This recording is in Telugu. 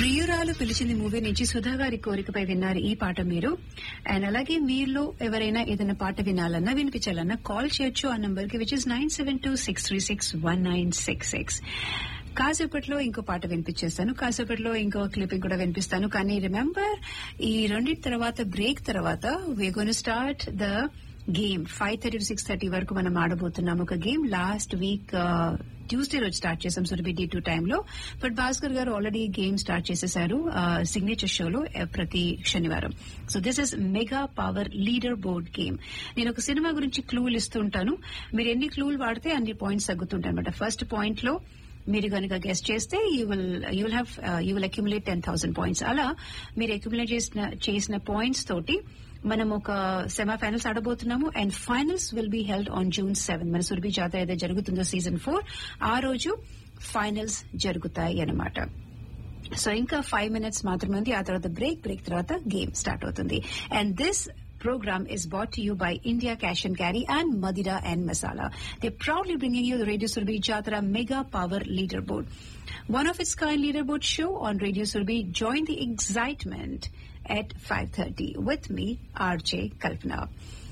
ప్రియురాలు పిలిచింది మూవీ నుంచి సుధా గారి కోరికపై విన్నారు ఈ పాట మీరు అండ్ అలాగే మీలో ఎవరైనా ఏదైనా పాట వినాలన్నా వినిపించాలన్నా కాల్ చేయొచ్చు ఆ నంబర్ కి which is nine seven two six three six one nine six six కాసేపట్లో ఇంకో పాట వినిపించేస్తాను కాసేపట్లో ఇంకో క్లిప్పింగ్ కూడా వినిపిస్తాను కానీ రిమెంబర్ ఈ రెండింటి తర్వాత బ్రేక్ తర్వాత we gonna start the game five thirty to six thirty వరకు మనం ఆడబోతున్నాం ఒక గేమ్ లాస్ట్ వీక్ ట్యూస్డే రోజు స్టార్ట్ చేసాం సురభి డి టూ టైంలో but Bhaskar garu already game start చేసేసారు సిగ్నేచర్ షోలో ప్రతి శనివారం so this is mega power leader board game నేను ఒక సినిమా గురించి క్లూలు ఇస్తుంటాను మీరు ఎన్ని క్లూలు వాడితే అన్ని పాయింట్స్ తగ్గుతుంటాయి అనమాట ఫస్ట్ పాయింట్ లో మీరు కనుక గెస్ట్ చేస్తే you will you will have you will accumulate ten thousand points అలా మీరు అక్యుములేట్ చేసిన చేసిన పాయింట్స్ తోటి మనం ఒక సెమీఫైనల్స్ ఆడబోతున్నాము and finals will be held on June seven మన సురభి జాతర ఏదైతే జరుగుతుందో సీజన్ ఫోర్ ఆ రోజు ఫైనల్స్ జరుగుతాయి అన్నమాట సో ఇంకా ఫైవ్ మినిట్స్ మాత్రమే ఉంది ఆ తర్వాత బ్రేక్ బ్రేక్ తర్వాత గేమ్ స్టార్ట్ అవుతుంది and this program is brought to you by India Cash and Carry and Madira and Masala. They're proudly bringing you the Radio Surbi Jatara Mega Power Leaderboard. One of its kind leaderboard show on Radio Surbi. Join the excitement at 5.30 with me, RJ Kalpana.